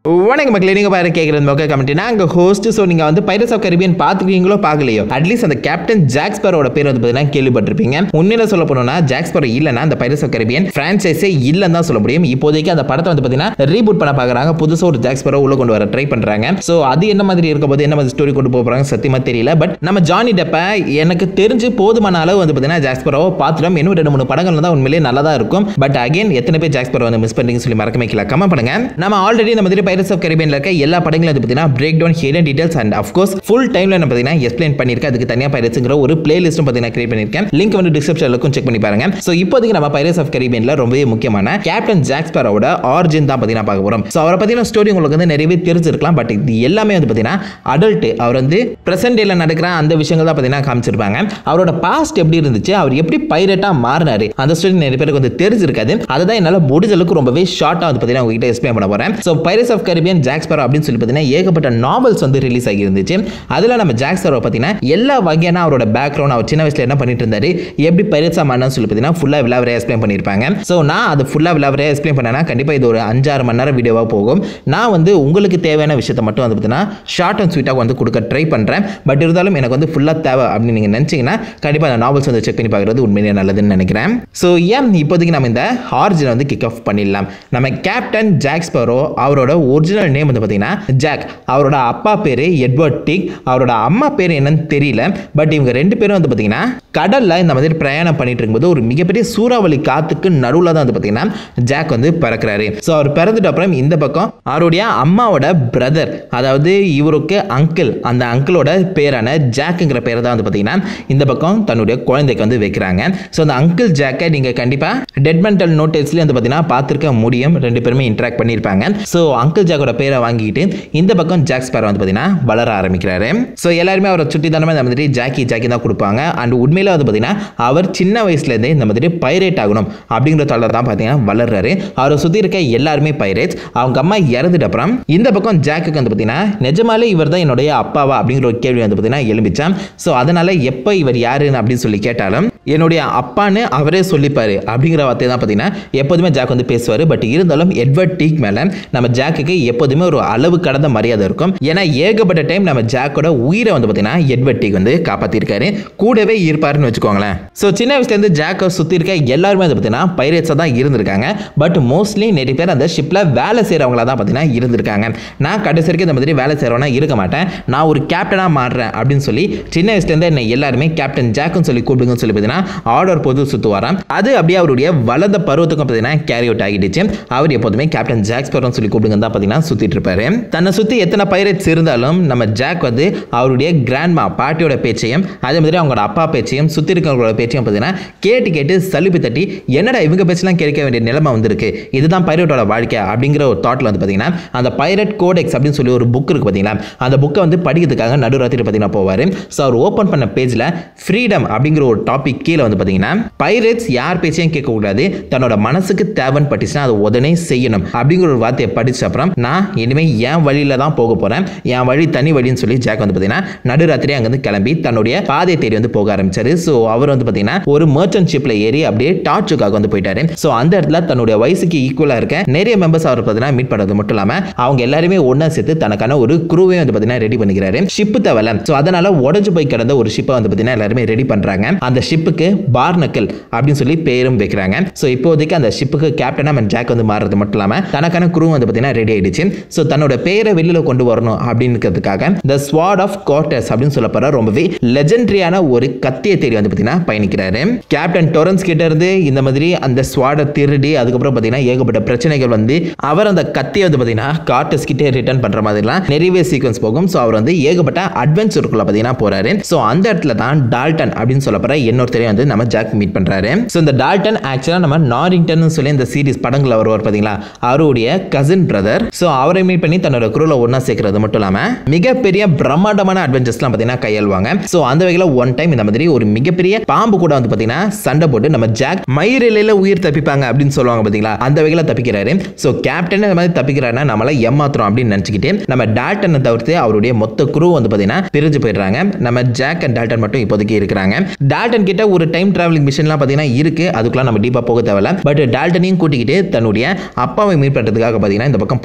வணக்கம் மக்களே நீங்கள் பாரு கேட்குறது மொக்க கமெண்ட் நாங்கள் ஹோஸ்ட் ஸோ நீங்கள் வந்து பைரஸ் ஆஃப் கரிபியன் பார்த்துக்கிறீங்களோ பார்க்கலையோ அட்லீஸ்ட் அந்த கேப்டன் ஜாக்ஸ்பரோட பேர் வந்து பார்த்தீங்கன்னா கேள்விப்பட்டிருப்பீங்க உண்மையில சொல்ல போனோம்னா ஜாக்ஸ்பரோ இல்லைன்னா அந்த பைரஸ் ஆஃப் கரிபியன் ஃப்ரான்ச்சைஸே இல்லைன்னு தான் சொல்ல முடியும் இப்போதைக்கு அந்த படத்தை வந்து பார்த்தீங்கன்னா ரீபூட் பண்ண பார்க்குறாங்க புதுசாக ஒரு ஜாக்ஸ்பரோ உள்ள கொண்டு வர ட்ரை பண்ணுறாங்க ஸோ அது என்ன மாதிரி இருக்க போது என்ன மாதிரி ஸ்டோரி கொண்டு போக போகிறாங்க சத்தியமாக தெரியல பட் நம்ம ஜானி டெப்பை எனக்கு தெரிஞ்சு போதுமான அளவு வந்து பார்த்தீங்கன்னா ஜாக்ஸ்பரோவை பார்த்துட்டோம் இன்னும் ரெண்டு மூணு படங்கள் தான் உண்மையிலேயே நல்லா தான் இருக்கும் பட் அகைன் எத்தனை பேர் ஜாக்ஸ்பரோ வந்து மிஸ் பண்ணுறீங்கன்னு சொல்லி மறக்க வைக்கல கமெண்ட் பண்ணுங்க நம்ம ஆல்ரெடி இந்த மாதிரி பைரஸ் ஆஃப் கரிபியன்ல இருக்க எல்லா படங்களும் வந்து பார்த்தீங்கன்னா break down hidden details and of course full டைம்ல நான் பார்த்தீங்கன்னா எக்ஸ்பிளைன் பண்ணியிருக்கேன் அதுக்கு தனியாக பைரட்ஸ்ங்கிற ஒரு பிளேலிஸ்ட்டும் பார்த்தீங்கன்னா கிரியேட் பண்ணியிருக்கேன் லிங்க் வந்து டிஸ்கிரிப்ஷனில் செக் பண்ணி பாருங்க ஸோ இப்போதைக்கு நம்ம பைரஸ் ஆஃப் கரிபியன்ல ரொம்பவே முக்கியமான கேப்டன் ஜாக்ஸ்பரோட ஆரிஜின் தான் பார்த்தீங்கன்னா பார்க்க போகிறோம் ஸோ அவரை பற்றின ஸ்டோரி உங்களுக்கு வந்து நிறையவே தெரிஞ்சிருக்கலாம் பட் இது எல்லாமே வந்து பார்த்தீங்கன்னா அடல்ட் அவர் வந்து பிரசன்ட் டேல நடக்கிற அந்த விஷயங்கள் தான் பார்த்தீங்கன்னா காமிச்சிருப்பாங்க அவரோட பாஸ்ட் எப்படி இருந்துச்சு அவர் எப்படி பைரட்டாக மாறினாரு அந்த ஸ்டோரி நிறைய பேருக்கு வந்து தெரிஞ்சிருக்காது அதுதான் என்னால் முடிஞ்ச அளவுக்கு ரொம்பவே ஷார்ட்டாக வந்து பார்த்தீங்கன்னா உங்ககிட்ட எக்ஸ்பிளைன் பண்ண போகிறேன் so pirates of Caribbean Jack Sparrow அப்படின்னு சொல்லி பார்த்தீங்கன்னா ஏகப்பட்ட நாவல்ஸ் வந்து ரிலீஸ் ஆகி இருந்துச்சு அதில் நம்ம ஜாக்ஸ்பரோ பார்த்தீங்கன்னா எல்லா வகையான அவரோட பேக்ரவுண்ட் அவர் சின்ன வயசில் என்ன பண்ணிட்டு இருந்தாரு எப்படி பைரட்ஸாக மாறினு சொல்லி பார்த்தீங்கன்னா ஃபுல்லாக விளாவரே எக்ஸ்பிளைன் பண்ணியிருப்பாங்க ஸோ நான் அது ஃபுல்லாக விளாவரே எக்ஸ்பிளைன் பண்ணேன்னா கண்டிப்பாக இது ஒரு அஞ்சாறு மணி நேரம் வீடியோவாக போகும் நான் வந்து உங்களுக்கு தேவையான விஷயத்தை மட்டும் வந்து பார்த்தீங்கன்னா ஷார்ட் அண்ட் ஸ்வீட்டாக வந்து கொடுக்க ட்ரை பண்ணுறேன் பட் இருந்தாலும் எனக்கு வந்து ஃபுல்லாக தேவை அப்படின்னு நீங்கள் நினச்சிங்கன்னா கண்டிப்பாக அந்த நாவல்ஸ் வந்து செக் பண்ணி பார்க்குறது உண்மையிலேயே நல்லதுன்னு நினைக்கிறேன் ஸோ ஏன் இப்போதைக்கு நம்ம இந்த ஆரிஜினை வந்து கிக் ஆஃப் பண்ணிடலாம் நம்ம கேப்டன் ஜாக்ஸ்பரோ அவரோட ஒரிஜினல் நேம் வந்து பார்த்தீங்கன்னா ஜாக் அவரோட அப்பா பேர் எட்வர்ட் டிக் அவரோட அம்மா பேர் என்னன்னு தெரியல பட் இவங்க ரெண்டு பேரும் வந்து பார்த்தீங்கன்னா கடலில் இந்த மாதிரி பிரயாணம் பண்ணிட்டு இருக்கும்போது ஒரு மிகப்பெரிய சூறாவளி காத்துக்கு நடுவில் தான் வந்து பார்த்தீங்கன்னா ஜாக் வந்து பிறக்கிறாரு ஸோ அவர் பிறந்துட்ட அப்புறம் இந்த பக்கம் அவருடைய அம்மாவோட பிரதர் அதாவது இவருக்கு அங்கிள் அந்த அங்கிளோட பேரான ஜாக்குங்கிற பேரை தான் வந்து பார்த்தீங்கன்னா இந்த பக்கம் தன்னுடைய குழந்தைக்கு வந்து வைக்கிறாங்க ஸோ அந்த அங்கிள் ஜாக்கை நீங்கள் கண்டிப்பாக டெட் மென்டல் நோட்டீஸ்லேயே வந்து பார்த்தீங்கன்னா பார்த்துருக்க முடியும் ரெண்டு பேருமே இன்ட்ராக்ட் பண்ணியிருப்பாங்க ஸோ அங்கிள் ஜாக்கோட பேரை வாங்கிக்கிட்டு இந்த பக்கம் ஜாக்ஸ் பேரை வந்து பார்த்தீங்கன்னா வளர ஆரம்பிக்கிறாரு ஸோ எல்லாருமே அவரை சுற்றி தானே இந்த மாதிரி ஜாக்கி ஜாக்கி தான் கொடுப்பாங்க அண்ட் உண்மையில வந்து பார்த்தீங்கன்னா அவர் சின்ன வயசுலேருந்தே இந்த மாதிரி பைரேட் ஆகணும் அப்படிங்கிற தொழில் தான் பார்த்தீங்கன்னா வளர்றாரு அவரை சுற்றி இருக்க எல்லாருமே பைரேட்ஸ் அவங்க அம்மா இறந்துட்ட அப்புறம் இந்த பக்கம் ஜாக்குக்கு வந்து பார்த்தீங்கன்னா நிஜமாலே இவர் தான் என்னுடைய அப்பாவா அப்படிங்கிற ஒரு கேள்வி வந்து பார்த்தீங்கன்னா எழும்பிச்சான் ஸோ அதனால எப்போ இவர் யாருன்னு அப்படின்னு சொல்லி கேட்டாலும் என்னுடைய அப்பான்னு அவரே சொல்லிப்பாரு அப்படிங்கிற வார்த்தை தான் பார்த்தீங்கன்னா எப்போதுமே ஜாக் வந்து பேசுவார் பட் இருந்தாலும் எட்வர்ட் டீக் மேலே நம்ம ஜாக்குக்கு எப்போதுமே ஒரு அளவு கடந்த மரியாதை இருக்கும் ஏன்னா ஏகப்பட்ட டைம் நம்ம ஜாக்கோட உயிரை வந்து பார்த்தீங்கன்னா எட்வர்ட் டீக் வந்து காப்பாற்றிருக்காரு கூடவே இருப்பாருன்னு வச்சுக்கோங்களேன் ஸோ சின்ன வயசுலேருந்து ஜாக்கை சுற்றி இருக்க எல்லாருமே வந்து பார்த்தீங்கன்னா பைரேட்ஸாக தான் இருந்திருக்காங்க பட் மோஸ்ட்லி நிறைய பேர் அந்த ஷிப்பில் வேலை செய்கிறவங்களா தான் பார்த்தீங்கன்னா இருந்திருக்காங்க நான் கடைசி வரைக்கும் இந்த மாதிரி வேலை செய்கிறவனா இருக்க மாட்டேன் நான் ஒரு கேப்டனாக மாறுறேன் அப்படின்னு சொல்லி சின்ன வயசுலேருந்து என்னை எல்லாருமே கேப்டன் ஜாக்குன்னு சொல்லி கூப்பிடுங்கன்னு சொல்லி பார்த்தீங்கன்னா ஆர்டர் பொது சுற்றுவாராம் அது அப்படியே அவருடைய வளர்ந்த பருவத்துக்கும் பார்த்தீங்கன்னா கேரி அவுட் ஆகிடுச்சு அவர் எப்போதுமே கேப்டன் ஜாக்ஸ் பருவம் சொல்லி கூப்பிடுங்க தான் பார்த்தீங்கன்னா சுற்றிட்டு இருப்பாரு தன்னை சுற்றி எத்தனை பைரட்ஸ் இருந்தாலும் நம்ம ஜாக் வந்து அவருடைய கிராண்ட்மா பாட்டியோட பேச்சையும் அதே மாதிரி அவங்களோட அப்பா பேச்சையும் சுற்றி இருக்கிறவங்களோட பேச்சையும் பார்த்தீங்கன்னா கேட்டு கேட்டு சலுப்பி தட்டி என்னடா இவங்க பேச்செல்லாம் கேட்க வேண்டிய நிலைமை வந்திருக்கு இதுதான் பைரட்டோட வாழ்க்கை அப்படிங்கிற ஒரு தாட்டில் வந்து பார்த்தீங்கன்னா அந்த பைரட் கோடெக்ஸ் அப்படின்னு சொல்லி ஒரு புக் இருக்குது பார்த்தீங்களா அந்த புக்கை வந்து படிக்கிறதுக்காக நடுராத்திரி பார்த்தீங்கன்னா போவார் ஸோ அவர் ஓப்பன் பண்ண பேஜில் ஃப்ரீடம் அப்படிங்கிற ஒரு டாபிக் கீழே வந்து பார்த்தீங்கன்னா பைரட்ஸ் யார் பேச்சையும் கேட்கக்கூடாது தன்னோட மனசுக்கு தேவைன்னு பட்டுச்சுன்னா அதை உடனே செய்யணும் அப்படிங்கிற ஒரு வார்த்தையை படிச்ச அப்புறம் நான் இனிமேல் என் வழியில தான் போக போகிறேன் என் வழி தனி வழின்னு சொல்லி ஜாக் வந்து பார்த்தீங்கன்னா நடுராத்திரி அங்கேருந்து கிளம்பி தன்னுடைய பாதையை தேடி வந்து போக ஆரம்பிச்சாரு ஸோ அவர் வந்து பார்த்தீங்கன்னா ஒரு மர்ச்சன்ட் ஷிப்பில் ஏறி அப்படியே டார்ச்சுக்காக வந்து போயிட்டாரு ஸோ அந்த இடத்துல தன்னுடைய வயசுக்கு ஈக்குவலாக இருக்க நிறைய மெம்பர்ஸ் அவர் பார்த்தீங்கன்னா மீட் பண்ணுறது மட்டும் இல்லாமல் அவங்க எல்லாருமே ஒன்றா சேர்த்து தனக்கான ஒரு குரூவே வந்து பார்த்தீங்கன்னா ரெடி பண்ணிக்கிறாரு ஷிப்பு தவலை ஸோ அதனால உடஞ்சு போய் கிடந்த ஒரு ஷிப்பை வந்து பார்த்தீங்கன்னா எல்லாருமே ரெடி பண்ணுறாங்க அந்த ஷிப்புக்கு பார்னக்கல் அப்படின்னு சொல்லி பேரும் வைக்கிறாங்க ஸோ இப்போதைக்கு அந்த ஷிப்புக்கு கேப்டனாக நம்ம ஜாக் வந்து மாறுறது மட்டும் இல்லாமல் தனக்கான குரூ வந்து பார்த்தீங்கன்னா ரெடி ஆயிடுச்சு ஸோ தன்னோட பேரை வெளியில் கொண்டு வரணும் அப்படின்றதுக்காக த ஸ்வாட் ஆஃப் கோட்டர்ஸ் அப்படின்னு சொல்லப்படுற ரொம்பவே லெஜெண்டரியான ஒரு கத்தியை தேடி வந்து பார்த்தீங்கன்னா பயணிக்கிறாரு கேப்டன் டொரன்ஸ் கிட்ட இருந்து இந்த மாதிரி அந்த ஸ்வாடை திருடி அதுக்கப்புறம் பார்த்தீங்கன்னா ஏகப்பட்ட பிரச்சனைகள் வந்து அவர் அந்த கத்தியை வந்து பார்த்தீங்கன்னா கார்டஸ் கிட்டே ரிட்டர்ன் பண்ணுற மாதிரிலாம் நிறையவே சீக்வன்ஸ் போகும் ஸோ அவர் வந்து ஏகப்பட்ட அட்வென்ச்சருக்குள்ள பார்த்தீங்கன்னா போறாரு ஸோ அந்த இடத்துல தான் டால்டன் அப்படின்னு சொல்லப்படுற இன்னொருத்தரையும் வந்து நம்ம ஜாக் மீட் பண்றாரு ஸோ இந்த டால்டன் ஆக்சுவலாக நம்ம நாரிங்டன் சொல்லி இந்த சீரிஸ் படங்களில் வருவார் பார்த்தீங்களா அவருடைய கசின் பிரதர் ஸோ அவரை மீட் பண்ணி தன்னோட குரூவில் ஒன்றா சேர்க்கறது மட்டும் இல்லாமல் மிகப்பெரிய பிரம்மாண்டமான அட்வென்ச்சர்ஸ்லாம் பார்த்தீங்கன்னா கையாளுவாங்க ஸோ அந்த வகையில் ஒன் டைம் இந்த மாதிரி ஒரு மிகப்பெரிய பாம்பு கூட வந்து பார்த்தீங்கன்னா சண்டை போட்டு நம்ம ஜாக் மயிரிலையில் உயிர் தப்பிப்பாங்க அப்படின்னு சொல்லுவாங்க பார்த்தீங்களா அந்த வகையில் தப்பிக்கிறாரு ஸோ கேப்டன் இந்த மாதிரி தப்பிக்கிறாருன்னா நம்மளை ஏமாத்துறோம் அப்படின்னு நினச்சிக்கிட்டு நம்ம டால்டனை தவிர்த்து அவருடைய மொத்த குரூ வந்து பார்த்தீங்கன்னா பிரிஞ்சு போயிடுறாங்க நம்ம ஜாக் அண்ட் டால்டன் மட்டும் இப்போதைக்கு இருக்கிறாங்க டால்டன் கிட்ட ஒரு டைம் டிராவலிங் மிஷின்லாம் பார்த்தீங்கன்னா இருக்கு அதுக்குலாம் நம்ம டீப்பாக போக தேவையில்ல பட் டால்டனையும் கூட்டிக்கிட்டு தன்னுடைய அப்பாவை மீட் பண்ணுறதுக்காக பார்த்தீங்கன்னா இந்த பக்கம்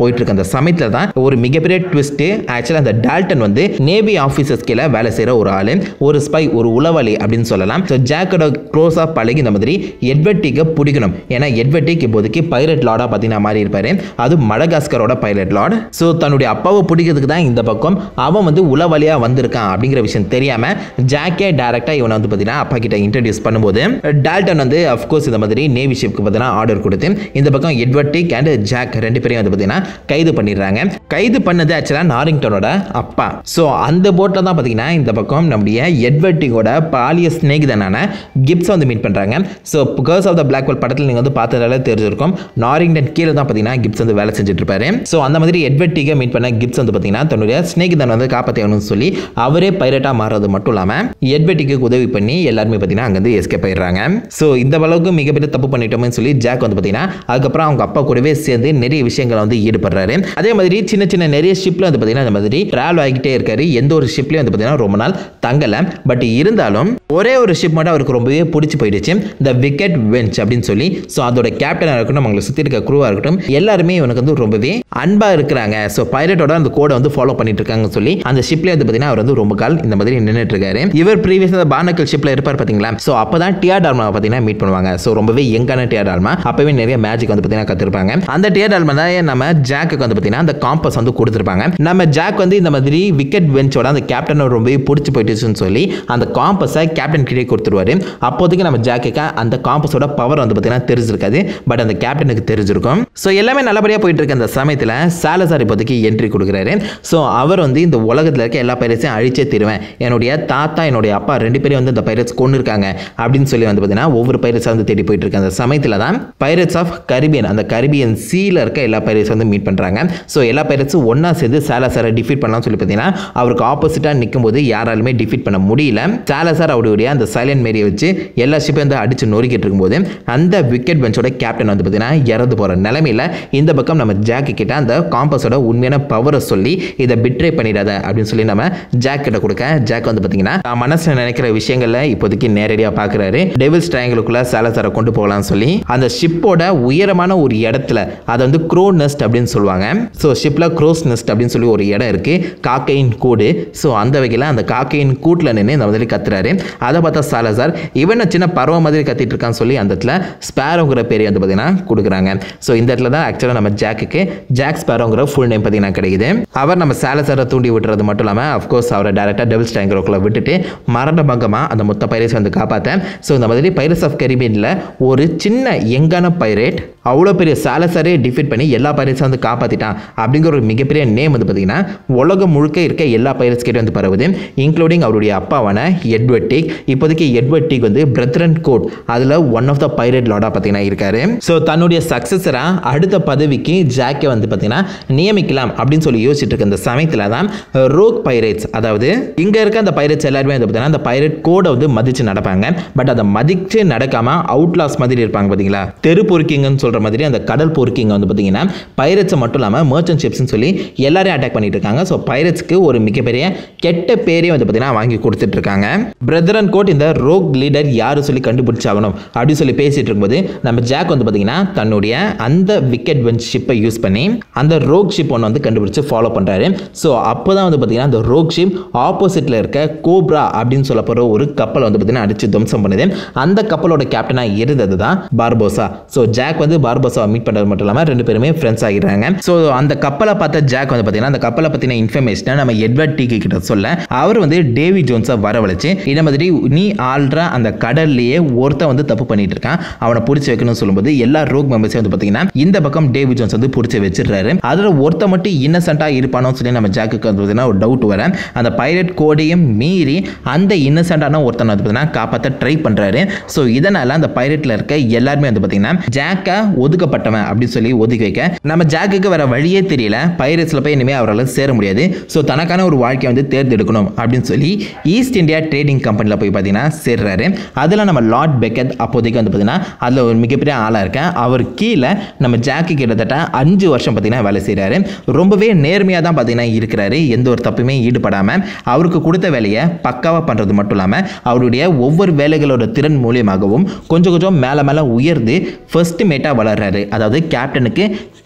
போயிட்டு இருக்க அந்த சமயத்தில் தான் ஒரு மிகப்பெரிய ட்விஸ்ட்டு ஆக்சுவலாக அந்த டால்டன் வந்து நேவி ஆஃபீஸர்ஸ் கீழே வேலை செய்கிற ஒரு ஆள் ஒரு ஸ்பை ஒரு உளவாளி அப்படின்னு சொல்லலாம் ஸோ ஜாக்கோட க்ளோஸாக பழகி இந்த மாதிரி எட்வர்டிக்கை பிடிக்கணும் ஏன்னா எட்வர்டிக் இப்போதைக்கு பைலட் லார்டாக பார்த்தீங்கன்னா மாறி இருப்பாரு அது மடகாஸ்கரோட பைலட் லார்ட் ஸோ தன்னுடைய அப்பாவை பிடிக்கிறதுக்கு தான் இந்த பக்கம் அவன் வந்து உளவாளியாக வந்திருக்கான் அப்படிங்கிற விஷயம் தெரியாமல் ஜாக்கே டேரெக்டாக இவனை வந்து பார்த்தீங்கன்னா அப்பா கிட்ட இன்ட்ரடியூஸ் பண்ணும்போது டால்டன் வந்து அஃப்கோர்ஸ் இந்த மாதிரி நேவி ஷிப்க்கு பார்த்தீங்கன்னா ஆர்டர் கொடுத்து இந்த பக்கம் எட்வர்டிக் அண்ட் ஜாக் ரெண்டு பேரையும் வந்து பார்த்தீங்கன்னா கைது பண்ணிடுறாங்க கைது பண்ணது ஆக்சுவலாக நாரிங்டனோட அப்பா ஸோ அந்த போட்டில் தான் பார்த்தீங்கன்னா இந்த பக்கம் நம்முடைய எட்வர்டிகோட பாலிய ஸ்நேகிதனான கிப்ஸை வந்து மீட் பண்ணுறாங்க so curse of the black hole படத்தில் நீங்கள் வந்து பார்த்ததால தெரிஞ்சிருக்கும் நாரிங்டன் கீழே தான் பார்த்தீங்கன்னா கிப்ஸ் வந்து வேலை செஞ்சுட்டு இருப்பாரு ஸோ அந்த மாதிரி எட்வர்டிகை மீட் பண்ண கிப்ஸ் வந்து பார்த்தீங்கன்னா தன்னுடைய ஸ்நேகிதன் வந்து காப்பாற்றணும்னு சொல்லி அவரே பைரட்டாக மாறுறது மட்டும் இல்லாமல் எட்வர்டிக்கு உதவி பண்ணி எல்லாருமே பார்த்தீங்கன்னா அங்கேருந்து எஸ்கேப் ஆயிடுறாங்க ஸோ இந்த அளவுக்கு மிகப்பெரிய தப்பு பண்ணிட்டோம்னு சொல்லி ஜாக் வந்து பார்த்தீங்கன்னா அதுக்கப்புறம் அவங்க அப்பா கூடவே சேர்ந்து நிறைய விஷயங்களை வந்து ஈடுபடுறாரு அதே மாதிரி சின்ன சின்ன நிறைய ஷிப்பில் வந்து பார்த்தீங்கன்னா இந்த மாதிரி ட்ராவல் ஆகிட்டே இருக்காரு எந்த ஒரு ஷிப்லையும் வந்து பார்த்தீங்கன்னா ரொம்ப நாள் தங்கலை பட் இருந்தாலும் ஒரே ஒரு ஷிப் மட்டும் அவருக்கு ரொம்பவே பிடிச்சி போயிடுச்சு இந்த விக்கெட் வெஞ்ச் அப்படின்னு சொல்லி ஸோ அதோட கேப்டனாக இருக்கட்டும் அவங்களை சுற்றி இருக்க குரூவாக இருக்கட்டும் எல்லாருமே இவனுக்கு வந்து ரொம்பவே அன்பாக இருக்கிறாங்க ஸோ பைலட்டோட அந்த கோடை வந்து ஃபாலோ பண்ணிட்டு இருக்காங்கன்னு சொல்லி அந்த ஷிப்லேயே வந்து பார்த்தீங்கன்னா அவர் வந்து ரொம்ப கால் இந்த மாதிரி நின்றுட்டு இருக்காரு இவர் ப்ரீவியஸ் பானக்கல் ஷிப்பில் இருப்பார் பார்த்தீங்களா ஸோ அப்போ தான் டிஆர் டால்மா பார்த்தீங்கன்னா மீட் பண்ணுவாங்க ஸோ ரொம்பவே யங்கான டிஆர் டால்மா அப்போவே நிறைய மேஜிக் வந்து பார்த்தீங்கன்னா கற்றுருப்பாங்க அந்த டிஆர் டால்மா தான் நம்ம ஜாக்குக்கு வந்து பார்த்தீங்கன்னா அந்த காம்பஸ் வந்து கொடுத்துருப்பாங்க நம்ம ஜாக் வந்து இந்த மாதிரி விக்கெட் பெஞ்சோட அந்த கேப்டனை ரொம்பவே பிடிச்சி போயிடுச்சுன்னு சொல்லி அந்த காம்பஸை கேப்டன் கிட்டே கொடுத்துருவாரு அப்போதைக்கு நம்ம ஜாக்குக்கு அந்த காம்பஸோட பவர் வந்து பார்த்தீங்கன்னா தெரிஞ்சிருக்காது பட் அந்த கேப்டனுக்கு தெரிஞ்சிருக்கும் ஸோ எல்லாமே நல்லபடியாக போயிட்டு இருக்க அந்த சமயத்தில் சாலசார் இப்போதைக்கு என்ட்ரி கொடுக்குறாரு ஸோ அவர் வந்து இந்த உலகத்தில் இருக்க எல்லா பைரட்ஸையும் அழிச்சே தருவேன் என்னுடைய தாத்தா என்னுடைய அப்பா ரெண்டு பேரும் வந்து இந்த பைரட்ஸ் கொண்டு இருக்காங்க அப்படின்னு சொல்லி வந்து பார்த்தீங்கன்னா ஒவ்வொரு பைரட்ஸாக வந்து தேடி போயிட்டு இருக்க அந்த சமயத்தில் தான் பைரட்ஸ் ஆஃப் கரிபியன் அந்த கரிபியன் சீல இருக்க எல்லா பைரட்ஸ் வந்து மீட் பண்ணுறாங்க ஸோ எல்லா பைரட்ஸும் ஒன்றா சேர்ந்து சாலசாரை டிஃபீட் பண்ணலாம்னு சொல்லி பார்த்தீங்கன்னா அவருக்கு ஆப்போசிட்டாக நிற்கும் போது யாராலுமே டிஃபீட் பண்ண முடியல சாலசார் அவருடைய அந்த சைலண்ட் மேரியை வச்சு எல்லா ஷிப்பையும் வந்து அடிச்சு நொறுக்கிட்டு இருக்கும்போது அந்த விக்கெட் பெஞ்சோட கேப்டன் வந்து பார்த்தீங்கன்னா இறந்து போகிற நிலமையில இந்த பக்கம் நம்ம ஜாக்கு கிட்ட அந்த காம்பஸோட உண்மையான பவரை சொல்லி இதை பிட்ரே பண்ணிடாத அப்படின்னு சொல்லி நம்ம ஜாக் கிட்ட கொடுக்க ஜாக் வந்து பார்த்தீங்கன்னா தான் மனசில் நினைக்கிற விஷயங்கள்ல இப்போதைக்கு நேரடியாக பார்க்குறாரு டெவில்ஸ் ட்ரையாங்கிளுக்குள்ள சாலசாரை கொண்டு போகலாம்னு சொல்லி அந்த ஷிப்போட உயரமான ஒரு இடத்துல அதை வந்து க்ரோ நெஸ்ட் அப்படின்னு சொல்லுவாங்க ஸோ ஷிப்பில் க்ரோஸ் நெஸ்ட் அப்படின்னு சொல்லி ஒரு இடம் இருக்கு காக்கையின் கூடு ஸோ அந்த வகையில் அந்த காக்கையின் கூட்டில் நின்று இந்த மாதிரி கத்துறாரு அதை பார்த்தா சாலசார் இவனை சின்ன பறவை மாதிரி கத்திட்டு இருக்கான்னு சொல்லி அந்த இடத்துல ஸ்பேரோங்கிற பேரை வந்து பார்த்தீங்கன்னா கொடுக்குறாங்க ஸோ இந்த இடத்துல தான் ஆக்சுவலாக நம்ம ஜாக்குக்கு ஜாக் ஸ்பேரோங்கிற ஃபுல் நேம் பார்த்தீங்கன்னா கிடைக்குது அவர் நம்ம சாலசாரை தூண்டி விட்டுறது மட்டும் இல்லாமல் அஃப்கோர்ஸ் அவரை டேரெக்டாக டெவில்ஸ் டேங்கருக்குள்ள விட்டுட்டு மரண பங்கமாக அந்த மொத்த பைரட்ஸ் வந்து காப்பாற்ற ஸோ இந்த மாதிரி பைரட்ஸ் ஆஃப் கரிபியனில் ஒரு சின்ன யங்கான பைரேட் அவ்வளோ பெரிய சாலசாரே டிஃபீட் பண்ணி எல்லா பைரட்ஸும் வந்து காப்பாற்றிட்டான் அப்படிங்கிற ஒரு மிகப்பெரிய நேம் வந்து பார்த்தீங்கன்னா உலகம் முழுக்க இருக்க எல்லா பைரட்ஸ் கிட்ட வந்து பரவுது இன்க்ளூடிங் அவருடைய அப்பாவான எட்வர்ட் டீக் இப்போதைக்கு எட்வர்ட் டீக் வந்து பிரத்ரன் கோட் அதில் ஒன் ஆஃப் த பைரட் லார்டாக பார்த்தீங்கன்னா இருக்காரு ஸோ தன்னுடைய சக்ஸஸராக அடுத்த பதவிக்கு ஜாக்கை வந்து பார்த்தீங்கன்னா நியமிக்கலாம் அப்படின்னு சொல்லி யோசிச்சுட்டு இருக்க அந்த சமயத்தில் தான் ரோக் பைரேட்ஸ் அதாவது இங்கே இருக்க அந்த பைரட்ஸ் எல்லாருமே வந்து பார்த்தீங்கன்னா அந்த பைரட் கோடை வந்து மதித்து நடப்பாங்க பட் அதை மதித்து நடக்காமல் அவுட்லாஸ் மாதிரி இருப்பாங்க பார்த்தீங்களா தெரு பொறுக்கிங்கன்னு சொல்கிற மாதிரி அந்த கடல் பொறுக்கிங்க வந்து பார்த்தீங்கன்னா பைரட்ஸை மட்டும் இல்லாமல் மர்ச்சன்ட் ஷிப்ஸ்னு சொல்லி எல்லாரையும் அட்டாக் பண்ணிட்டு இருக்காங்க ஸோ பைரட்ஸ்க்கு ஒரு மிகப்பெரிய கெட்ட பேரே வந்து பார்த்தீங்கன்னா வாங்கி கொடுத்துட்டு இருக்காங்க பிரதரன் கோட் இந்த ரோக் லீடர் யாரு சொல்லி கண்டுபிடிச்சாகணும் அப்படின்னு சொல்லி பேசிட்டு இருக்கும்போது நம்ம ஜாக் வந்து பார்த்தீங்கன்னா தன்னுடைய அந்த விக்கெட் பெஞ்ச் ஷிப்பை யூஸ் பண்ணி அந்த ரோக் ஷிப் ஒன்று வந்து கண்டுபிடிச்சு ஃபாலோ பண்ணுறாரு ஸோ அப்போ தான் வந்து பார்த்தீங்கன்னா அந்த ரோக் ஷிப் ஆப்போசிட்டில் இருக்க கோப்ரா அப்படின்னு சொல்ல போகிற ஒரு கப்பலை வந்து பார்த்தீங்கன்னா அடிச்சு துவம்சம் பண்ணுது அந்த கப்பலோட கேப்டனாக இருந்தது தான் பார்போசா ஸோ ஜாக் வந்து பார்போசாவை மீட் பண்ணுறது மட்டும் இல்லாமல் ரெண்டு பேருமே ஃப்ரெண்ட்ஸ் ஆகிடுறாங்க ஸோ அந்த கப்பலை பார்த்த ஜாக் வந்து பார்த்தீங்கன்னா அந்த கப்பலை பற்றின இன்ஃபர்மேஷனை நம்ம எட்வர்ட் டீக்கு கிட்ட சொல்ல அவர் வந்து டேவி ஜோன்ஸை வரவழைச்சு இந்த மாதிரி நீ ஆள்ற அந்த கடல்லையே ஒருத்தன் வந்து தப்பு பண்ணிட்டு இருக்கான் அவனை பிடிச்சி வைக்கணும்னு சொல்லும்போது எல்லா ரோக் மெம்பர்ஸையும் வந்து பார்த்தீங்கன்னா இந்த பக்கம் டேவி ஜோன்ஸ் வந்து பிடிச்சி வச்சிடுறாரு அதில் ஒருத்த மட்டும் இன்னசென்ட்டாக இருப்பானோன்னு சொல்லி நம்ம ஜாக்குக்கு வந்து பார்த்தீங்கன்னா ஒரு டவுட் வர அந்த பைரட் கோடையும் மீறி அந்த இன்னசென்ட்டான ஒருத்தனை வந்து பார்த்தீங்கன்னா காப்பாற்ற ட்ரை பண்ணுறாரு ஸோ இதனால் அந்த பைரட்டில் இருக்க எல்லாருமே வந்து பார்த்தீங்கன்னா ஜாக்கை ஒதுக்கப்பட்டவன் அப்படின்னு சொல்லி ஒதுக்கி வைக்க நம்ம ஜாக்குக்கு வேற வழியே தெரியல பைரட்ஸில் போய் இனிமேல் அவரால் சேர முடியாது ஸோ தனக்கான ஒரு வாழ்க்கையை வந்து தேர்ந்தெடுக்கணும் அப்படின்னு சொல்லி ஈஸ்ட் இந்தியா ட்ரேடிங் கம்பெனியில் போய் பார்த்தீங்கன்னா சேர்றாரு அதில் நம்ம லார்ட் பெக்கத் அப்போதைக்கு வந்து பார்த்தீங்கன்னா அதில் ஒரு மிகப்பெரிய ஆளாக இருக்கேன் அவர் கீழே நம்ம ஜாக்கு கிட்டத்தட்ட அஞ்சு வருஷம் பார்த்தீங்கன்னா வேலை செய்கிறாரு ரொம்பவே நேர்மையாக தான் பார்த்தீங்கன்னா இருக்கிறாரு எந்த ஒரு தப்புமே ஈடுபடாமல் அவருக்கு கொடுத்த வேலையை பக்காவாக பண்ணுறது மட்டும் இல்லாமல் அவருடைய ஒவ்வொரு வேலைகளோட திறன் மூலியமாகவும் கொஞ்சம் கொஞ்சம் மேலே மேலே உயர்ந்து ஃபர்ஸ்ட் மேட்டாக வளர்றாரு அதாவது கேப்டனுக்கு கீழே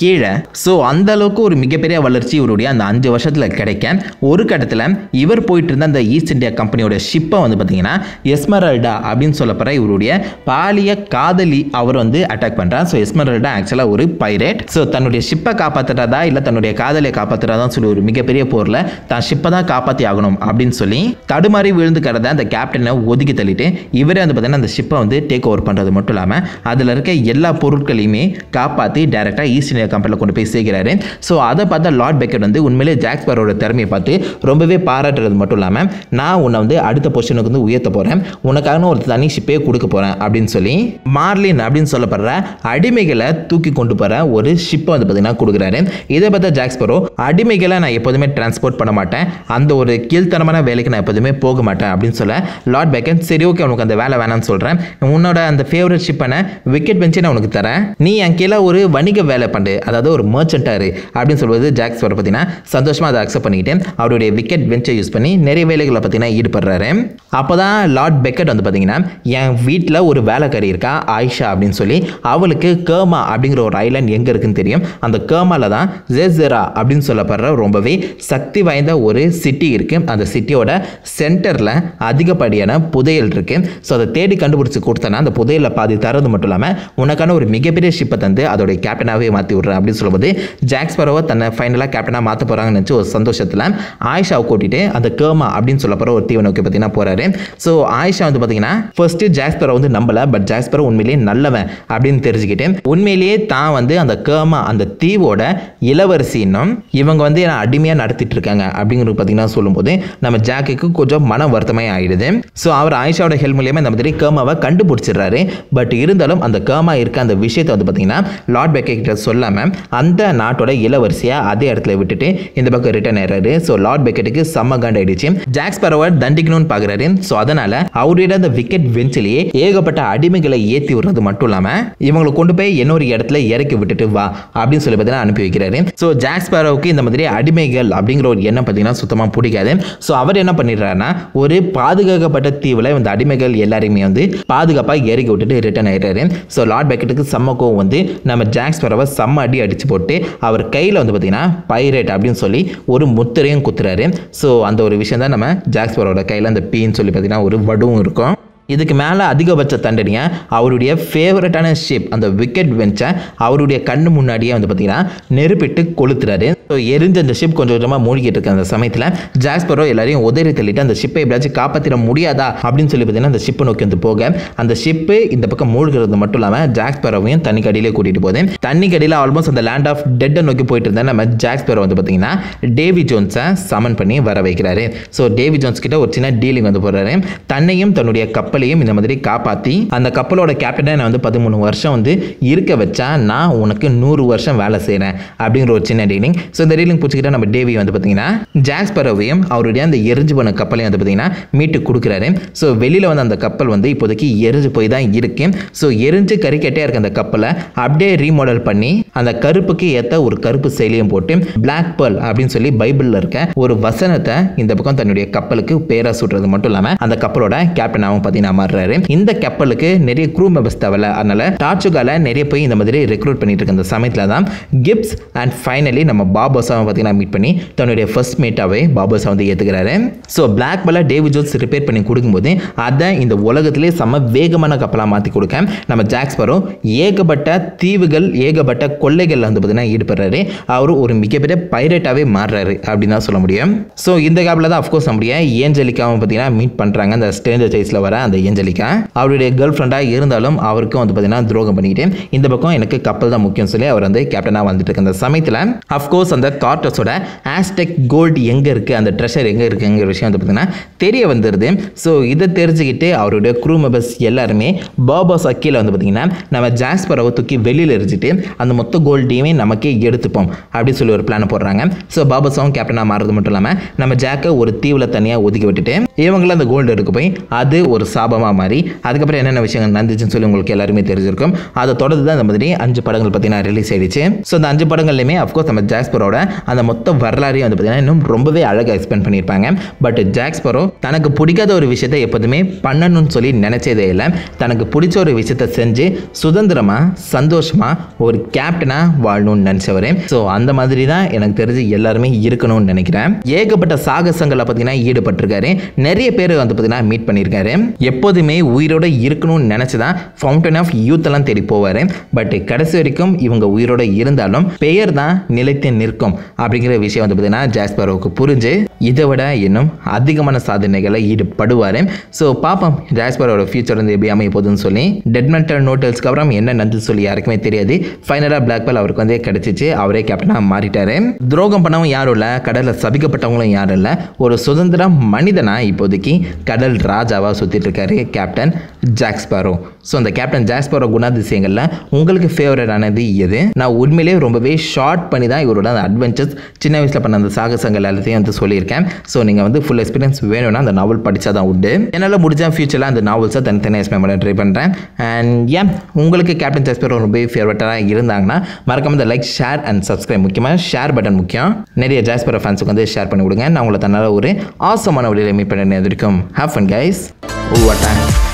ஸோ அந்த அளவுக்கு ஒரு மிகப்பெரிய வளர்ச்சி இவருடைய அந்த அஞ்சு வருஷத்தில் கிடைக்க ஒரு கட்டத்தில் இவர் போயிட்டு இருந்த அந்த ஈஸ்ட் இந்தியா கம்பெனியோட ஷிப்பை வந்து பார்த்தீங்கன்னா எஸ்மரல்டா அப்படின்னு சொல்லப்படுற இவருடைய பாலிய காதலி அவர் வந்து அட்டாக் பண்ணுறார் ஸோ எஸ்மரல்டா ஆக்சுவலாக ஒரு பைரேட் ஸோ தன்னுடைய ஷிப்பை காப்பாற்றுறதா இல்லை தன்னுடைய காதலியை காப்பாற்றுறதா சொல்லி ஒரு மிகப்பெரிய போரில் தான் ஷிப்பை தான் காப்பாற்றி ஆகணும் அப்படின்னு சொல்லி தடுமாறி விழுந்து கிடந்த அந்த கேப்டனை ஒதுக்கி தள்ளிட்டு இவரே வந்து பார்த்தீங்கன்னா அந்த ஷிப்பை வந்து டேக் ஓவர் பண்ணுறது மட்டும் இல்லாமல் அதில் இருக்க எல்லா பொருட்களையுமே காப்பாற்றி டேரெக்டாக ஈஸ்ட் இந்தியா கம்பெனியில் கொண்டு போய் சேர்க்கிறாரு ஸோ அதை பார்த்தா லார்ட் பெக்கெட் வந்து உண்மையிலே ஜாக்ஸ்பரோட திறமையை பார்த்து ரொம்பவே பாராட்டுறது மட்டும் இல்லாமல் நான் உன்னை வந்து அடுத்த பொசிஷனுக்கு வந்து உயர்த்த போகிறேன் உனக்காக ஒரு தனி ஷிப்பே கொடுக்க போகிறேன் அப்படின்னு சொல்லி மார்லின் அப்படின்னு சொல்லப்படுற அடிமைகளை தூக்கி கொண்டு போகிற ஒரு ஷிப்பை வந்து பார்த்தீங்கன்னா கொடுக்குறாரு இதை பார்த்தா ஜாக்ஸ்பரோ அடிமைகளை நான் எப்போதுமே டிரான்ஸ்போர்ட் பண்ண மாட்டேன் அந்த ஒரு கீழ்த்தனமான வேலைக்கு நான் எப்போதுமே போக மாட்டேன் அப்படின்னு சொல்ல லார்ட் பெக்கன் சரி ஓகே உனக்கு அந்த வேலை வேணாம்னு சொல்கிறேன் உன்னோட அந்த ஃபேவரட் ஷிப்பான விக்கெட் பெஞ்சை நான் உனக்கு தரேன் நீ என் கீழே ஒரு வணிக வேலை பண்ணு அதாவது ஒரு மர்ச்சென்ட்டாக இரு அப்படின்னு சொல்வது ஜாக்ஸ் வர பார்த்தீங்கன்னா சந்தோஷமாக அதை அக்செப்ட் பண்ணிக்கிட்டு அவருடைய விக்கெட் பெஞ்சை யூஸ் பண்ணி நிறைய வேலைகளை பார்த்தீங்கன்னா ஈடுபடுறாரு அப்போ தான் லார்ட் பெக்கெட் வந்து பார்த்தீங்கன்னா என் வீட்டில் ஒரு வேலைக்காரி இருக்கா ஆயிஷா அப்படின்னு சொல்லி அவளுக்கு கேமா அப்படிங்கிற ஒரு ஐலாண்ட் எங்கே இருக்குன்னு தெரியும் அந்த கேமால தான் ஜெசரா அப்படின்னு சொல்லப்படுற ரொம்பவே சக்தி வாய்ந்த ஒரு சிட்டி இருக்குது அந்த சிட்டியோட சென்டரில் அதிகப்படியான புதையல் இருக்குது ஸோ அதை தேடி கண்டுபிடிச்சி கொடுத்தனா அந்த புதையலை பாதி தரது மட்டும் இல்லாமல் உனக்கான ஒரு மிகப்பெரிய ஷிப்பை தந்து அதோடைய கேப்டனாகவே மாற்றி விட்றேன் அப்படின்னு சொல்லும்போது ஜாக்ஸ் பரோவை தன்னை ஃபைனலாக கேப்டனாக மாற்ற போகிறாங்கன்னு நினச்சி ஒரு சந்தோஷத்தில் ஆயிஷாவை கூட்டிட்டு அந்த கேமா அப்படின்னு சொல்ல போகிற ஒரு தீவை நோக்கி பார்த்தீங்கன்னா போகிறாரு ஸோ ஆயிஷா வந்து பார்த்தீங்கன்னா ஃபர்ஸ்ட்டு ஜாக்ஸ்பரோ வந்து நம்பலை பட் ஜாக்ஸ்பரோ உண்மையிலேயே நல்லவன் அப்படின்னு தெரிஞ்சுக்கிட்டு உண்மையிலேயே தான் வந்து அந்த கேமா அந்த தீவோட இளவரசின்னும் இவங்க வந்து என்ன அடிமையாக நடத்திட்டு இருக்காங்க அப்படிங்கிறது பார்த்தீங்கன்னா சொல்லும்போது நம்ம ஜாக்குக்கு கொஞ்சம் மன வருத்தமே ஆயிடுது ஸோ அவர் ஆயிஷாவோட ஹெல்ப் மூலியமாக இந்த மாதிரி கேமாவை கண்டுபிடிச்சிடுறாரு பட் இருந்தாலும் அந்த கேமா இருக்க அந்த விஷயத்தை வந்து பார்த்தீங்கன்னா லார்ட் பெக்கே கிட்ட சொல்லாமல் அந்த நாட்டோட இளவரசியை அதே இடத்துல விட்டுட்டு இந்த பக்கம் ரிட்டர்ன் ஆயிடுறாரு ஸோ லார்ட் பெக்கெட்டுக்கு செம்ம காண்ட் ஆயிடுச்சு ஜாக்ஸ் பரவர் தண்டிக்கணும்னு பார்க்குறாரு ஸோ அதனால அவருடைய அந்த விக்கெட் பெஞ்சிலேயே ஏகப்பட்ட அடிமைகளை ஏற்றி விடுறது மட்டும் இல்லாமல் இவங்களை கொண்டு போய் இன்னொரு இடத்துல இறக்கி விட்டுட்டு வா அப்படின்னு சொல்லி பார்த்தீங்கன்னா அனுப்பி வைக்கிறாரு ஸோ ஜாக்ஸ் பரவுக்கு இந்த மாதிரி அடிமைகள் அப்படிங்கிற ஒரு எண்ணம் பார்த்தீங்கன்னா சுத்தமாக பிடிக்காது ஸோ அவர் என்ன பண்ணிடுறாருன்னா ஒரு பாதுகாக்கப்பட்ட தீவில் இந்த அடிமைகள் எல்லாரையுமே வந்து பாதுகாப்பாக இறக்கி விட்டுட்டு ரிட்டர்ன் ஆயிடுறாரு ஸோ லார்ட் பெக்கெட்டுக்கு செம்ம கோவம் வந்து நம்ம ஜாக்ஸ் பரவை செம்ம அடி அடிச்சு போட்டு அவர் கையில் வந்து பார்த்தீங்கன்னா பைரேட் அப்படின்னு சொல்லி ஒரு முத்திரையும் குத்துறாரு ஸோ அந்த ஒரு விஷயம் தான் நம்ம ஜாக்ஸ் பரோட கையில் அந்த பீன்னு சொல்லி பார்த்தீங்கன்னா ஒரு வடுவும் இருக்கும் இதுக்கு மேலே அதிகபட்ச தண்டனையை அவருடைய ஃபேவரட்டான ஷேப் அந்த விக்கெட் பெஞ்சை அவருடைய கண்ணு முன்னாடியே வந்து பார்த்தீங்கன்னா நெருப்பிட்டு கொளுத்துறாரு ஸோ எரிஞ்ச அந்த ஷிப் கொஞ்சம் கொஞ்சமாக மூழ்கிட்டு இருக்க அந்த சமயத்தில் ஜாஸ்பரோ எல்லாரையும் உதறி தள்ளிட்டு அந்த ஷிப்பை எப்படியாச்சும் காப்பாற்றிட முடியாதா அப்படின்னு சொல்லி பார்த்தீங்கன்னா அந்த ஷிப்பை நோக்கி வந்து போக அந்த ஷிப்பு இந்த பக்கம் மூழ்கிறது மட்டும் இல்லாமல் ஜாக்ஸ்பரோவையும் தண்ணி கடியிலே கூட்டிகிட்டு போகுது தண்ணி கடியில் ஆல்மோஸ்ட் அந்த லேண்ட் ஆஃப் டெட்டை நோக்கி போயிட்டு இருந்த நம்ம ஜாக்ஸ்பரோ வந்து பார்த்தீங்கன்னா டேவி ஜோன்ஸை சமன் பண்ணி வர வைக்கிறாரு ஸோ டேவி ஜோன்ஸ் கிட்ட ஒரு சின்ன டீலிங் வந்து போடுறாரு தன்னையும் தன்னுடைய கப்பலையும் இந்த மாதிரி காப்பாற்றி அந்த கப்பலோட கேப்டனை நான் வந்து பதிமூணு வருஷம் வந்து இருக்க வச்சா நான் உனக்கு நூறு வருஷம் வேலை செய்கிறேன் அப்படிங்கிற ஒரு சின்ன டீலிங் ஸோ இந்த டீலிங் பிடிச்சிக்கிட்ட நம்ம டேவி வந்து பார்த்தீங்கன்னா ஜாக்ஸ்பரோவையும் அவருடைய அந்த எரிஞ்சு போன கப்பலையும் வந்து பார்த்தீங்கன்னா மீட்டு கொடுக்குறாரு ஸோ வெளியில் வந்து அந்த கப்பல் வந்து இப்போதைக்கு எரிஞ்சு போய் தான் இருக்கு ஸோ எரிஞ்சு கறிக்கட்டே இருக்க அந்த கப்பலை அப்படியே ரீமாடல் பண்ணி அந்த கருப்புக்கு ஏற்ற ஒரு கருப்பு செயலியும் போட்டு பிளாக் பேர்ல் அப்படின்னு சொல்லி பைபிளில் இருக்க ஒரு வசனத்தை இந்த பக்கம் தன்னுடைய கப்பலுக்கு பேரா சுட்டுறது மட்டும் இல்லாமல் அந்த கப்பலோட கேப்டனாகவும் பார்த்தீங்கன்னா மாறுறாரு இந்த கப்பலுக்கு நிறைய க்ரூ மெம்பர்ஸ் தேவையில்ல அதனால டார்ச்சுகால நிறைய போய் இந்த மாதிரி ரெக்ரூட் பண்ணிட்டு இருக்க அந்த சமயத்தில் தான் கிப்ஸ் அண்ட் ஃபைனலி நம்ம பாபோஸாவை பார்த்தீங்கன்னா மீட் பண்ணி தன்னுடைய ஃபர்ஸ்ட் மேட்டாவே பாபோஸா வந்து ஏற்றுக்கிறாரு so black pearl Davy Jones repair பண்ணி கொடுக்கும்போது அதை இந்த உலகத்திலே செம்ம வேகமான கப்பலாக மாற்றி கொடுக்க நம்ம ஜாக்ஸ்பரோ ஏகப்பட்ட தீவுகள் ஏகப்பட்ட கொள்ளைகள் வந்து பார்த்தீங்கன்னா ஈடுபடுறாரு அவர் ஒரு மிகப்பெரிய பைரேட்டாகவே மாறுறாரு அப்படின்னு தான் சொல்ல முடியும் ஸோ இந்த கேப்பில் தான் அஃப்கோர்ஸ் நம்முடைய ஏஞ்சலிக்காவும் பார்த்தீங்கன்னா மீட் பண்ணுறாங்க அந்த ஸ்டேஞ்சர் சைஸில் வர அந்த ஏஞ்சலிக்கா அவருடைய கேர்ள் ஃப்ரெண்டாக இருந்தாலும் அவருக்கும் வந்து பார்த்தீங்கன்னா துரோகம் பண்ணிக்கிட்டு இந்த பக்கம் எனக்கு கப்பல் தான் முக்கியம் சொல்லி அவர் வந்து கேப்டனாக வந்துட்டு இருக்க அந்த சமயத்தில் அஃப்கோர்ஸ் அந்த கார்டஸோட ஆஸ்டெக் கோல்டு எங்கே இருக்குது அந்த ட்ரெஷர் எங்கே இருக்குங்கிற விஷயம் வந்து பார்த்தீங்கன்னா தெரிய வந்துடுது ஸோ இதை தெரிஞ்சுக்கிட்டு அவருடைய க்ரூ மெம்பர்ஸ் எல்லாருமே பாபாஸ் அக்கீல வந்து பார்த்தீங்கன்னா நம்ம ஜாஸ்பரவை தூக்கி வெளியில் எரிஞ்சிட்டு அந்த மொத்த கோல்டையுமே நமக்கே எடுத்துப்போம் அப்படின்னு சொல்லி ஒரு பிளான் போடுறாங்க ஸோ பாபாசாவும் கேப்டனாக மாறுறது மட்டும் இல்லாமல் நம்ம ஜாக்கை ஒரு தீவில் தனியாக ஒதுக்கி விட்டுட்டு இவங்களும் அந்த கோல்டு எடுக்க போய் அது ஒரு சா சாபமாக மாறி அதுக்கப்புறம் என்னென்ன விஷயங்கள் நடந்துச்சுன்னு சொல்லி உங்களுக்கு எல்லாருமே தெரிஞ்சிருக்கும் அதை தொடர்ந்து தான் இந்த மாதிரி அஞ்சு படங்கள் பார்த்தீங்கன்னா ரிலீஸ் ஆயிடுச்சு ஸோ இந்த அஞ்சு படங்கள்லையுமே அஃப்கோர்ஸ் நம்ம ஜாக்ஸ்பரோட அந்த மொத்த வரலாறையும் வந்து பார்த்தீங்கன்னா இன்னும் ரொம்பவே அழகாக எக்ஸ்பிளைன் பண்ணியிருப்பாங்க பட் ஜாக்ஸ்பரோ தனக்கு பிடிக்காத ஒரு விஷயத்தை எப்போதுமே பண்ணணும்னு சொல்லி நினைச்சதே இல்லை தனக்கு பிடிச்ச ஒரு விஷயத்தை செஞ்சு சுதந்திரமா சந்தோஷமா ஒரு கேப்டனா வாழணும்னு நினைச்சவரே ஸோ அந்த மாதிரி தான் எனக்கு தெரிஞ்சு எல்லாருமே இருக்கணும்னு நினைக்கிறேன் ஏகப்பட்ட சாகசங்களை பார்த்தீங்கன்னா ஈடுபட்டிருக்காரு நிறைய பேர் வந்து பார்த்தீங்கன்னா மீட் பண்ணியிருக்காரு எப்போதுமே உயிரோட இருக்கணும்னு நினச்சி தான் ஃபவுண்டன் ஆஃப் யூத் எல்லாம் தேடி போவார் பட் கடைசி வரைக்கும் இவங்க உயிரோட இருந்தாலும் பெயர் தான் நிலைத்து நிற்கும் அப்படிங்கிற விஷயம் வந்து பார்த்தீங்கன்னா ஜாஸ்பரோவுக்கு புரிஞ்சு இதை விட இன்னும் அதிகமான சாதனைகளை ஈடுபடுவார் ஸோ பார்ப்போம் ஜாஸ்பரோட ஃபியூச்சர் வந்து எப்படி அமைய போகுதுன்னு சொல்லி டெட் மென்டல் நோட்டல்ஸ்க்கு அப்புறம் என்ன நடந்து சொல்லி யாருக்குமே தெரியாது ஃபைனலாக பிளாக் பெல் அவருக்கு வந்து கிடைச்சிச்சு அவரே கேப்டனாக மாறிட்டாரு துரோகம் பண்ணவும் யாரும் இல்லை கடலில் சபிக்கப்பட்டவங்களும் யாரும் இல்லை ஒரு சுதந்திர மனிதனா இப்போதைக்கு கடல் ராஜாவாக சுற்றிட்டு இருக்காரு கேப்டன் ஜாக்ஸ்பாரோ ஸோ அந்த கேப்டன் ஜாக்ஸ்பாரோ குணாதிசயங்களில் உங்களுக்கு ஃபேவரட்டானது எது நான் உண்மையிலேயே ரொம்பவே ஷார்ட் பண்ணி தான் இவரோட அந்த அட்வென்ச்சர்ஸ் சின்ன வயசில் பண்ண அந்த சாகசங்கள் எல்லாத்தையும் வந்து சொல்லியிருக்கேன் ஸோ நீங்கள் வந்து ஃபுல் எக்ஸ்பீரியன்ஸ் வேணும்னா அந்த நாவல் படித்தா தான் உண்டு என்னால் முடிஞ்ச ஃபியூச்சரில் அந்த நாவல்ஸை தனித்தனியாக எக்ஸ்பிளைன் பண்ண ட்ரை பண்ணுறேன் அண்ட் ஏன் உங்களுக்கு கேப்டன் ஜாஸ்பரோ ரொம்பவே ஃபேவரட்டாக இருந்தாங்கன்னா மறக்காம இந்த லைக் ஷேர் அண்ட் சப்ஸ்கிரைப் முக்கியமாக ஷேர் பட்டன் முக்கியம் நிறைய ஜாஸ்பரோ ஃபேன்ஸுக்கு வந்து ஷேர் பண்ணி கொடுங்க நான் உங்களை தன்னால் ஒரு ஆசமான வழியில் மீட் பண்ண வரைக்கும் ஹேவ் ஃபன் கைஸ் ஓ